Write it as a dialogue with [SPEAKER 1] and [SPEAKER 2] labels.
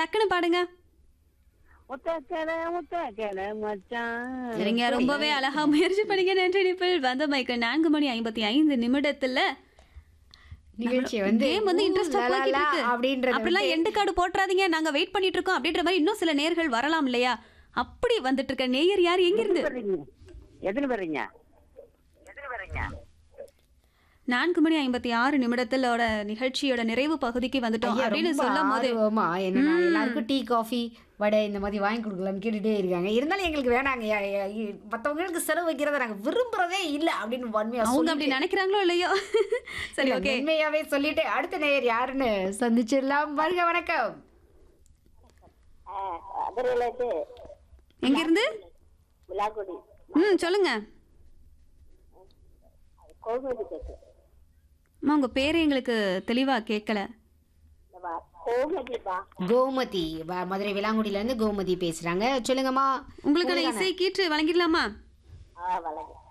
[SPEAKER 1] டக்குன்னு பாடுங்க
[SPEAKER 2] முத்தக்கட முத்தக்கட மச்சான்
[SPEAKER 1] சரிங்க ரொம்பவே அழகா முயற்சி பண்ணீங்க நன்றி நிப்பிள் வந்த மைக்கு நான்கு மணி ஐம்பத்தி ஐந்து நிமிடத்துல
[SPEAKER 3] நிகழ்ச்சி வந்து
[SPEAKER 1] கேம் வந்து இன்ட்ரெஸ்டா
[SPEAKER 3] ஊ, லா,
[SPEAKER 1] போய்கிட்டு
[SPEAKER 3] லா,
[SPEAKER 1] இருக்கு
[SPEAKER 3] அப்படின்றது
[SPEAKER 1] அப்படிலாம் எண்டு கார்டு போட்டுறாதீங்க நாங்க வெயிட் பண்ணிட்டு இருக்கோம் அப்படின்ற மாதிரி இன்னும் சில நேர்கள் வரலாம் இல்லையா அப்படி வந்துட்டு இருக்க நேயர் யார் எங்க இருந்து
[SPEAKER 2] வர்றீங்க எத்தனை வர்றீங்க எத்தனை வர்றீங்க
[SPEAKER 1] நான்கு மணி ஐம்பத்தி ஆறு நிமிடத்திலோட நிகழ்ச்சியோட நிறைவு பகுதிக்கு வந்துட்டோம்
[SPEAKER 3] ஐயா,
[SPEAKER 1] அப்படின்னு
[SPEAKER 3] ரொம்ப
[SPEAKER 1] சொல்லும் போது
[SPEAKER 3] ஆர்வமா என்னன்னா எல்லாருக்கும் டீ காஃபி வடை இந்த மாதிரி வாங்கி கொடுக்கலாம்னு கேட்டுட்டே இருக்காங்க இருந்தாலும் எங்களுக்கு வேணாங்க யா- யா- இ- மத்தவங்களுக்கு செலவு வைக்கிறத நாங்க விரும்புறதே இல்ல அப்படின்னு வன்மையா
[SPEAKER 1] அவங்க அப்படி நினைக்கிறாங்களோ இல்லையோ சரி
[SPEAKER 3] இல்ல,
[SPEAKER 1] ஓகே
[SPEAKER 3] உண்மையாவே சொல்லிட்டு அடுத்த நேயர் யாருன்னு சந்திச்சிடலாம் வருக வணக்கம்
[SPEAKER 2] அதிரலாச்சு
[SPEAKER 1] எங்க இருந்து
[SPEAKER 2] விழாக்குடி
[SPEAKER 1] ம் சொல்லுங்க
[SPEAKER 2] கோகுமதி பேசு
[SPEAKER 1] அம்மா உங்க பேரு எங்களுக்கு தெளிவா கேட்கல
[SPEAKER 2] கோகுமதிப்பா
[SPEAKER 3] கோமதி வ- மதுரை விலாங்குடியில இருந்து கோமதி பேசுறாங்க சொல்லுங்கம்மா
[SPEAKER 1] உங்களுக்கான இசை கீற்று வழங்கிடலாமா
[SPEAKER 2] ஆ வளங்க